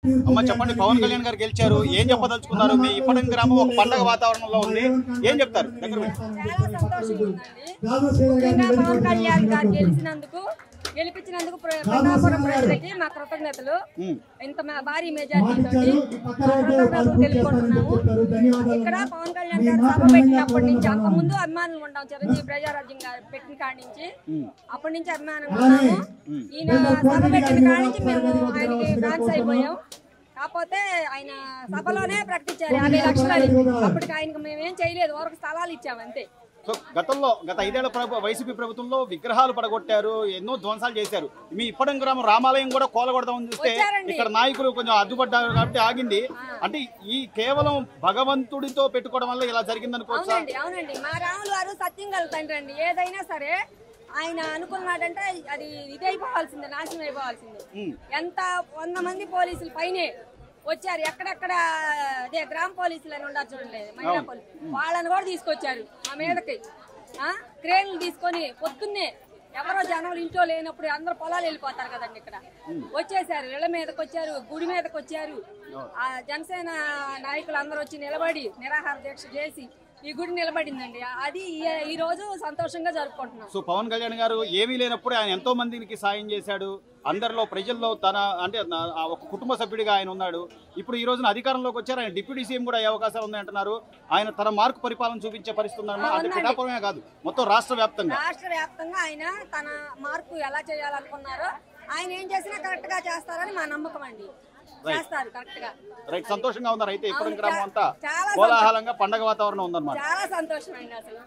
అమ్మ చెప్పండి పవన్ కళ్యాణ్ గారు గెలిచారు ఏం చెప్పదలుచుకున్నారు మీ ఇప్పటి గ్రామం ఒక పండగ వాతావరణంలో ఉంది ఏం చెప్తారు దగ్గర పెట్టి. చాలా సంతోషంగా ఉందండి ముఖ్యంగా పవన్ కళ్యాణ్ గారు గెలిచినందుకు గెలిపించినందుకు ప్ర- పిఠాపురం ప్రజలకి మా కృతజ్ఞతలు ఉమ్. ఇంత మా భారీ మెజార్టీ తోటి మా కృతజ్ఞతలు తెలుపుకుంటున్నాము ఇక్కడ పవన్ కళ్యాణ్ గారు సభ పెట్టినప్పటి నుంచి అంత ముందు అభిమానులు ఉంటాం చిరంజీవి ప్రజారాజ్యం గారు పెట్టిన కాడి నుంచి అప్పటి నుంచి అభిమానంగా ఉన్నాము ఈయన సభ పెట్టిన కాడి నుంచి మేము ఆయనకి ఫ్యాన్స్ అయిపోయాం కాకపోతే ఆయన సభలోనే ప్రకటించారు యాభై లక్షలని అప్పటికి ఆయనకు మేమేం చేయలేదు వరకు స్థలాలు ఇచ్చాము అంతే సో గతంలో గత ఐదేళ్ల ప్రభు వైసీపీ ప్రభుత్వంలో విగ్రహాలు పడగొట్టారు ఎన్నో ధ్వంసాలు చేశారు మీ ఇప్పటి గ్రామం రామాలయం కూడా కోలగొడదామని చూస్తే వచ్చారండి. ఇక్కడ నాయకులు కొంచెం అడ్డుపడ్డారు కాబట్టి ఆగింది అంటే ఈ కేవలం భగవంతుడితో పెట్టుకోవడం వల్ల ఇలా జరిగింది అనుకోవచ్చా అవునండి అవునండి మా రాములు వారు సత్యం గల తండ్రి అండి ఏదైనా సరే ఆయన అనుకున్నాడంటే అది ఇదైపోవాల్సిందే నాశనం అయిపోవాల్సిందే ఎంత వంద మంది పోలీసులు పైనే వచ్చారు ఎక్కడెక్కడ అదే గ్రామ పోలీసులు అని ఉండారు చూడండి మహిళా పోలీసులు వాళ్ళని కూడా తీసుకొచ్చారు మా మీదకి ఆ క్రేన్లు తీసుకొని పొద్దున్నే ఎవరో జనం ఇంట్లో లేనప్పుడు అందరూ పొలాలు వెళ్ళిపోతారు కదండి ఇక్కడ వచ్చేసారు ఇళ్ల మీదకి వచ్చారు గుడి మీదకి వచ్చారు ఆ జనసేన నాయకులు అందరూ వచ్చి నిలబడి నిరాహార దీక్ష చేసి ఈ గుడి నిలబడిందండి అది ఈ- ఈ రోజు సంతోషంగా జరుపుకుంటున్నాం సో పవన్ కళ్యాణ్ గారు ఏమీ లేనప్పుడు ఆయన ఎంతో మందికి సాయం చేశాడు అందరిలో ప్రజల్లో తన అంటే నా- ఆ ఒక కుటుంబ సభ్యుడిగా ఆయన ఉన్నాడు ఇప్పుడు ఈ రోజున అధికారంలోకి వచ్చారు ఆయన డిప్యూటీ సీఎం కూడా అయ్యే అవకాశాలు ఉన్నాయంటున్నారు ఆయన తన మార్కు పరిపాలన చూపించే పరిస్థితి ఉందన్నమాట అంటే అవునండి. పిఠాపురమే కాదు మొత్తం రాష్ట్ర వ్యాప్తంగా రాష్ట్ర వ్యాప్తంగా ఆయన తన మార్పు ఎలా చేయాలనుకున్నారో ఆయన ఏం చేసినా కరెక్ట్ గా చేస్తారని మా నమ్మకం అండి చేస్తారు కరెక్ట్ గా రైట్ సంతోషంగా ఉన్నారు అయితే ఇప్పుడు అవును, గ్రామం అంతా చాలా కోలాహలంగా పండగ వాతావరణం ఉందన్నమాట చాలా సంతోషం అండి అసలు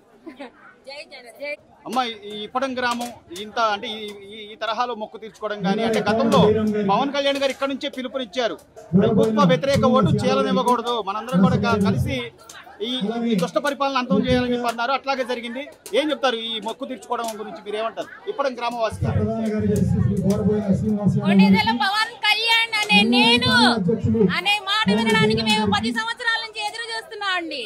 జై జై జై అమ్మ ఈ ఇప్పడం గ్రామం ఇంత అంటే ఈ- ఈ- ఈ తరహాలో మొక్కు తీర్చుకోవడం కానీ అంటే గతంలో పవన్ కళ్యాణ్ గారు ఇక్కడ నుంచే పిలుపునిచ్చారు ప్రభుత్వ వ్యతిరేక ఓటు చేయాలనివ్వకూడదు మనందరం కూడా క- కలిసి ఈ ఈ దుష్ట పరిపాలన అంతం చేయాలని చెప్పి అన్నారు అట్లాగే జరిగింది ఏం చెప్తారు ఈ మొక్కు తీర్చుకోవడం గురించి మీరు ఏమంటారు ఇప్పడం గ్రామవాసిగా కొణిదెల పవన్ కళ్యాణ్ అనే నేను అనే మాట వినడానికి మేము పది సంవత్సరాల నుంచి ఎదురు చూస్తున్నాం అండి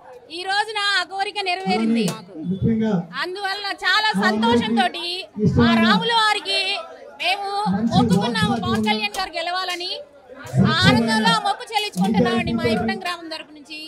ఈ రోజున ఆ కోరిక నెరవేరింది మాకు అందువల్ల చాలా సంతోషంతో మా రాముల వారికి మేము మొక్కుకున్నాము పవన్ కళ్యాణ్ గారు గెలవాలని ఆ ఆనందంలో మొక్కు చెల్లించుకుంటున్నామండి మా ఇప్పటి గ్రామం తరపు నుంచి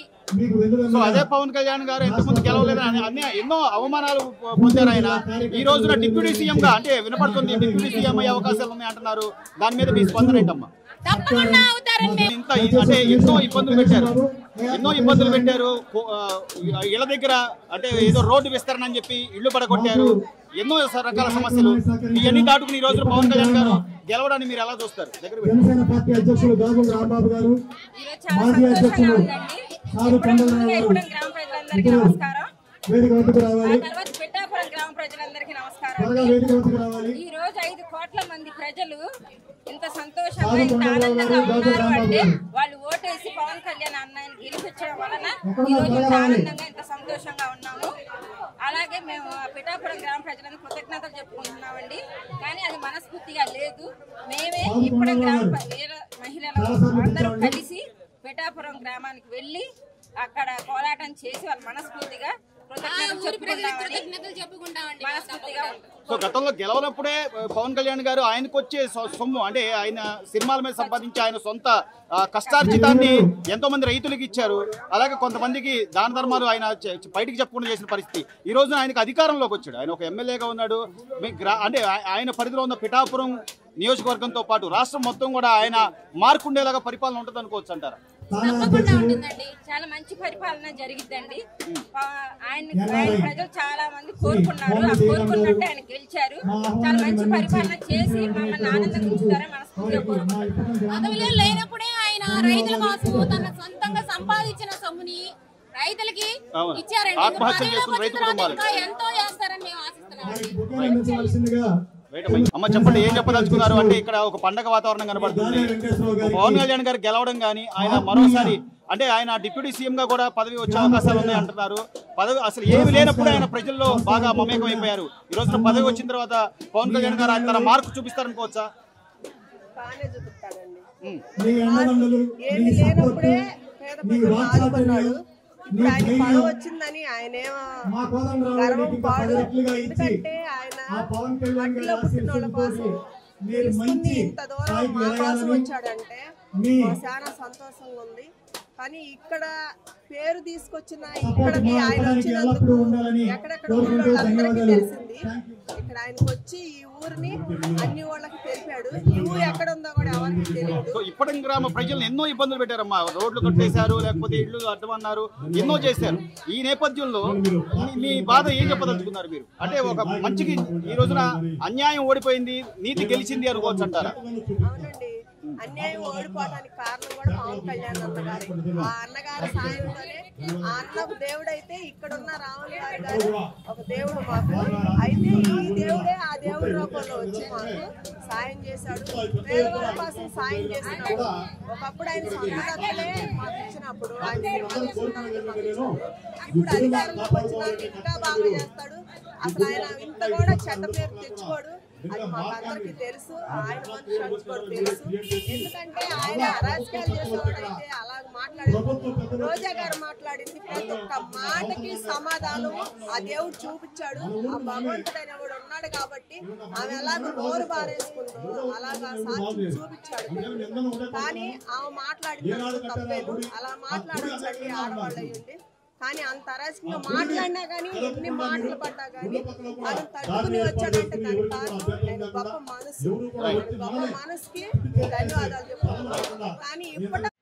సో అదే పవన్ కళ్యాణ్ గారు ఎంతమంది గెలవలేదు అని అన్ని ఎన్నో అవమానాలు పొ- పొందారు ఆయన ఈ రోజున డిప్యూటీ సీఎం గా అంటే వినపడుతుంది డిప్యూటీ సీఎం అయ్యే అవకాశాలు ఉన్నాయి అంటున్నారు దాని మీద మీ స్పందన ఏంటమ్మా తప్పకుండా అవుతారని మేము ఇంత అంటే ఎన్నో ఇబ్బందులు పెట్టారు ఎన్నో ఇబ్బందులు పెట్టారు కో- ఆ, ఇళ్ళ దగ్గర అంటే ఏదో రోడ్డు విస్తరణ అని చెప్పి ఇల్లు పడగొట్టారు ఎన్నో స- రకాల సమస్యలు ఇవన్నీ దాటుకుని ఈ రోజు పవన్ కళ్యాణ్ గారు గెలవడాన్ని మీరు ఎలా చూస్తారు దగ్గర పెట్టి. జనసేన పార్టీ అధ్యక్షులు గాజుల రాంబాబు గారు ఈరోజు చాలా మాజీ సంతోషంగా అధ్యక్షులు ఉందండి సారు కొండలరావు ముందుగా గారు ఇప్పుడే గ్రామ ప్రజలందరికీ నమస్కారం వేదిక వద్దకు రావాలి తర్వాత పిఠాపురం గ్రామ ప్రజలందరికీ నమస్కారం త్వరగా వేదిక వద్దకు రావాలి ఈ రోజు ఐదు కోట్ల మంది ప్రజలు ఇంత సంతోషంగా ఇంత ఆనందంగా ఉన్నారు అంటే వాళ్ళు ఓటేసి పవన్ కళ్యాణ్ అన్నయ్యని గెలిపించడం వలన ఈ రోజు ఇంత ఆనందంగా ఇంత సంతోషంగా ఉన్నాము అలాగే మేము ఆ పిఠాపురం గ్రామ ప్రజలను కృతజ్ఞతలు చెప్పుకుంటున్నామండి కానీ అది మనస్ఫూర్తిగా లేదు మేమే ఇప్పుడు గ్రామ ప్ర- వీర మహిళలు అందరూ కలిసి పిఠాపురం గ్రామానికి వెళ్ళి అక్కడ పోరాటం చేసి వాళ్ళు మనస్ఫూర్తిగా కృతజ్ఞతలు ఊరి ప్రజలకు చెప్పుకుంటామని కృతజ్ఞతలు చెప్పుకుంటామండి మనస్ఫూర్తిగా ఉంటుంది సో గతంలో గెలవనప్పుడే ఆ, పవన్ కళ్యాణ్ గారు ఆయనకు వచ్చే సొ- సొమ్ము అంటే ఆయన సినిమాల మీద సంపాదించి ఆయన సొంత ఆ, కష్టార్జితాన్ని ఎంతో మంది రైతులకు ఇచ్చారు అలాగే కొంతమందికి దాన ధర్మాలు ఆయన చె- చె- బయటికి చెప్పకుండా చేసిన పరిస్థితి ఈ రోజున ఆయనకు అధికారంలోకి వచ్చాడు ఆయన ఒక ఎమ్మెల్యేగా ఉన్నాడు మీ గ్రా అంటే ఆ- ఆయన పరిధిలో ఉన్న పిఠాపురం నియోజకవర్గంతో పాటు రాష్ట్రం మొత్తం కూడా ఆయన మార్కుండేలాగా పరిపాలన ఉంటుంది అనుకోవచ్చు అంటారా తప్పకుండా ఉంటుందండి చాలా మంచి పరిపాలన జరిగిద్దండి ఆ, ఆయన ఆయన ప్రజలు చాలా మంది కోరుకున్నారు ఆ కోరుకున్నట్టు ఆయన గెలిచారు చాలా మంచి పరిపాలన చేసి మమ్మల్ని ఆనందంగా ఉంచుతారని మనస్ఫూర్తిగా కోరుకుంటున్నాను పదవిలో లేనప్పుడే ఆయన రైతుల కోసం తన సొంతంగా సంపాదించిన సొమ్ముని రైతులకి అవును. ఇచ్చారండి ఇంకా ఆత్మహత్య పదవిలోకి చేసుకున్న రైతు వచ్చిన తర్వాత కుటుంబాలు. ఇంకా ఎంతో చేస్తారని మేము ఆశిస్తున్నామండి అందించవలసిందిగా రైట్ అమ్మ. అమ్మ చెప్పండి ఏం చెప్పదలుచుకున్నారు అంటే ఇక్కడ ఒక పండగ వాతావరణం కనబడుతుంది వెంకటేశ్వరరావు గారికి పవన్ కళ్యాణ్ గారు గెలవడం కానీ ఆయన మరోసారి అంటే ఆయన డిప్యూటీ సీఎం గా కూడా పదవి వచ్చే అవకాశాలు ఉన్నాయి అంటున్నారు పదవి అసలు ఏమి లేనప్పుడు ఆయన ప్రజల్లో బాగా మమేకం అయిపోయారు ఈ రోజున పదవి వచ్చిన తర్వాత పవన్ కళ్యాణ్ గారు ఆయన తన మార్కు చూపిస్తారనుకోవచ్చా బాగానే చూపిస్తాడండి ఉమ్. నీ అండదండలు ఏమి నీ సపోర్ట్ లేనప్పుడే పేద నీ ప్రజలు వాత్సల్యం ఆదుకున్నాడు నీ ఇప్పుడు ఆయన ధైర్యం పదవి వచ్చిందని ఆయనేమో మా కోదండరావు గర్వం గారికి ఇంకా పాడు పది రెట్లుగా ఇచ్చి ఎందుకంటే ఆయన ఆ పవన్ కళ్యాణ్ గారి మట్టిలో పుట్టిన వాళ్ళ ఆశీస్సులతోటి కోసం మీరు తెలుసుకుని మంచి ఇంత దూరం స్థాయికి మా కోసం ఎదగాలని వచ్చాడంటే మీ మాకు చాలా సంతోషంగా ఉంది కానీ ఇక్కడ పేరు తీసుకొచ్చిన ఇక్కడికి ఆయన మాట్లాడడానికి వచ్చినందుకు ఎల్లప్పుడూ ఉండాలని ఎక్కడెక్కడ కోరుకుంటూ ఉన్న వాళ్ళందరికీ ధన్యవాదాలు. తెలిసింది ఇక్కడ ఆయనకు వచ్చి ఈ ఊరిని అన్ని వాళ్ళకి తెలిపాడు ఈ ఊరు ఎక్కడ ఉందో కూడా ఎవరికి తెలియదు సో ఇప్పటి గ్రామ ప్రజలను ఎన్నో ఇబ్బందులు పెట్టారమ్మా రోడ్లు కట్టేశారు లేకపోతే ఇళ్ళు అడ్డమన్నారు ఎన్నో చేశారు ఈ నేపథ్యంలో మీ- మీ బాధ ఏం చెప్పదలుచుకున్నారు మీరు అంటే ఒక మంచికి ఈ రోజున అన్యాయం ఓడిపోయింది నీతి గెలిచింది అనుకోవచ్చు అంటారా అవునండి అన్యాయం ఓడిపోవడానికి కారణం కూడా పవన్ కళ్యాణ్ అన్నగారే ఆ అన్నగారి సాయంతోనే ఆ అన్నకు దేవుడైతే ఇక్కడ ఉన్న రాములు గారు గారు ఒక దేవుడు మాకు అయితే ఈ దేవుడే ఆ దేవుడి రూపంలో వచ్చి మాకు సాయం చేశాడు పేదవాళ్ళ కోసం సాయం చేసినప్పుడు ఒకప్పుడు ఆయన సొంత డబ్బులే మాకు ఇచ్చినప్పుడు ఆయన సినిమా తీసుకుంటామని మాకు ఇచ్చాడు. ఇప్పుడు అధికారంలోకి వచ్చినాక ఇంకా బాగా చేస్తాడు అసలు ఆయన ఇంత కూడా చెడ్డ పేరు తెచ్చుకోడు అది మాకు అందరికీ తెలుసు ఆయన మనుషులు కూడా తెలుసు ఎందుకంటే ఆయన అరాజకాలు చేసేవాడు అయితే అలా మాట్లాడి రోజా గారు మాట్లాడింది ప్రతి ఒక్క మాటకి సమాధానం ఆ దేవుడు చూపించాడు ఆ భగవంతుడు అనేవాడు ఉన్నాడు కాబట్టి ఆమె ఎలాగ నోరు బారేసుకుందో అలాగా సాక్షి చూపించాడు దేవుడు. కానీ ఆమె మాట్లాడినందుకు తప్పేదు అలా మాట్లాడించండి ఆడవాళ్ళు అయ్యండి కానీ అంత అరాజకంగా మాట్లాడినా కానీ ఎన్ని మాటలు పడ్డా కానీ అది తట్టుకుని వచ్చాడంటే దాని కారణం ఆయన గొప్ప మనసు ఆయన గొప్ప మనసుకి ధన్యవాదాలు చెప్తున్నాను కానీ ఇప్పటి